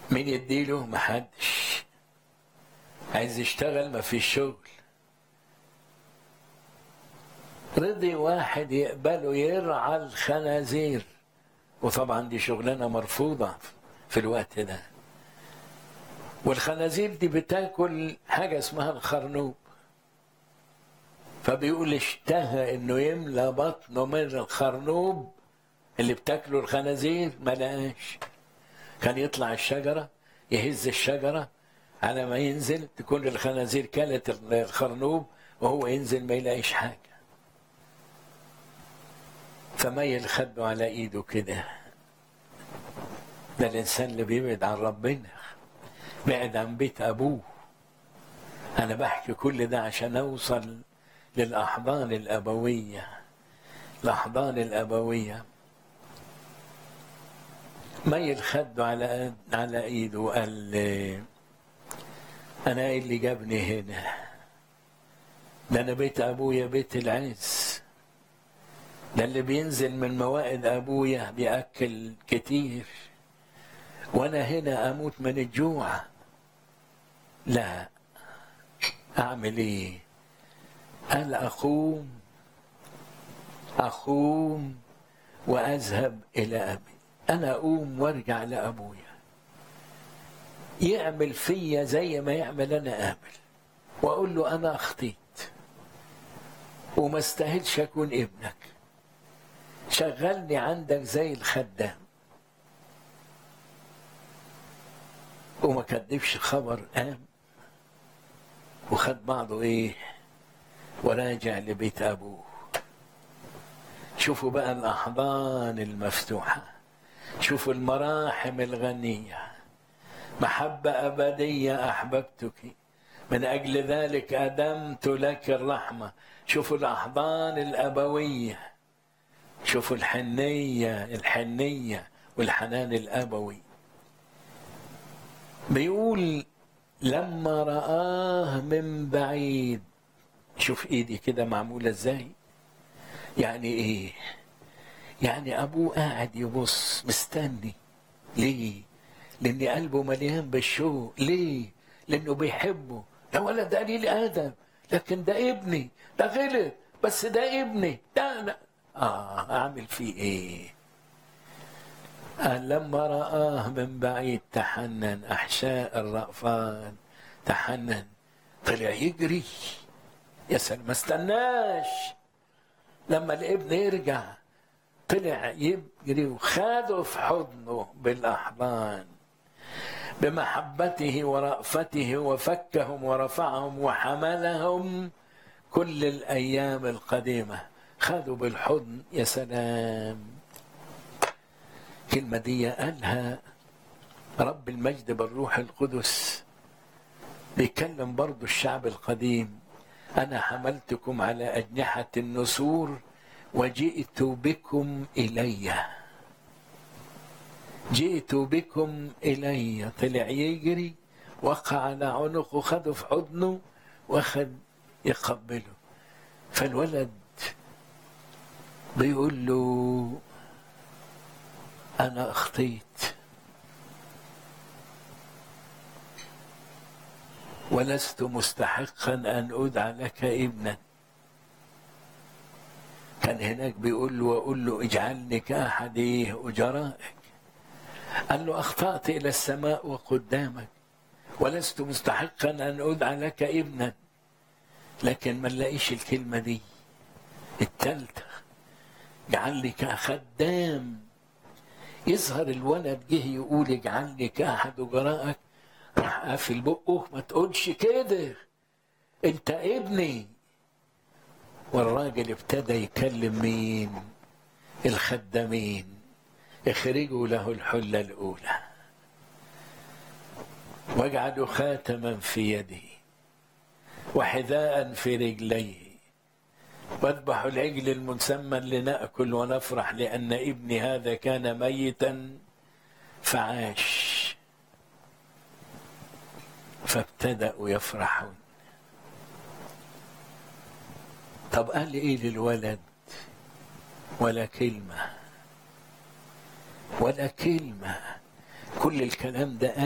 مين يديله محدش عايز يشتغل ما فيش شغل رضي واحد يقبله يرعى الخنازير وطبعا دي شغلانه مرفوضه في الوقت ده والخنازير دي بتاكل حاجه اسمها الخرنوب فبيقول اشتهى انه يملى بطنه من الخرنوب اللي بتاكله الخنازير ما لقاش كان يطلع الشجره يهز الشجره على ما ينزل تكون الخنازير كلت الخرنوب وهو ينزل ما يلاقيش حاجه فميل خده على ايده كده ده الانسان اللي بيبعد عن ربنا بعد عن بيت ابوه انا بحكي كل ده عشان اوصل للاحضان الابويه الاحضان الابويه ميل خده على على ايده وقال لي انا ايه اللي جابني هنا ده انا بيت ابويا بيت العز ده اللي بينزل من موائد ابويا بياكل كتير وانا هنا اموت من الجوع لا اعمل ايه قال اقوم اقوم واذهب الى ابي انا اقوم وارجع لابويا يعمل فيا زي ما يعمل انا اعمل واقول له انا اخطيت وما استاهلش اكون ابنك شغلني عندك زي الخدام وما كدبش خبر قام وخد بعضه ايه وراجع لبيت ابوه شوفوا بقى الاحضان المفتوحه شوفوا المراحم الغنيه محبه ابديه احببتك من اجل ذلك ادمت لك الرحمه شوفوا الاحضان الابويه شوفوا الحنيه الحنيه والحنان الابوي بيقول لما رآه من بعيد شوف ايدي كده معمولة ازاي يعني ايه يعني ابوه قاعد يبص مستني ليه لان قلبه مليان بالشوق ليه لانه بيحبه ده ولد قليل ادم لكن ده ابني ده غلط بس ده ابني ده أنا اه اعمل فيه ايه قال لما رآه من بعيد تحنن أحشاء الرأفان تحنن طلع يجري يا سلام ما استناش لما الابن يرجع طلع يجري وخاده في حضنه بالأحضان بمحبته ورأفته وفكهم ورفعهم وحملهم كل الأيام القديمة خدوا بالحضن يا سلام الكلمة دي قالها رب المجد بالروح القدس بيكلم برضو الشعب القديم أنا حملتكم على أجنحة النسور وجئت بكم إلي جئت بكم إلي طلع يجري وقع على عنقه خده في حضنه واخد يقبله فالولد بيقول له أنا أخطيت ولست مستحقا أن أدعى لك ابنا كان هناك بيقول له وأقول له اجعلني كأحد أجرائك قال له أخطأت إلى السماء وقدامك ولست مستحقا أن أدعى لك ابنا لكن ما نلاقيش الكلمة دي التالتة اجعلني كخدام يظهر الولد جه يقول اجعلني كأحد أجرائك راح قافل بقه ما تقولش كده انت ابني والراجل ابتدى يكلم مين الخدامين اخرجوا له الحلة الأولى واجعلوا خاتما في يده وحذاء في رجليه واذبحوا العجل المسمى لنأكل ونفرح لأن ابني هذا كان ميتا فعاش فابتدأوا يفرحون طب قال ايه للولد ولا كلمة ولا كلمة كل الكلام ده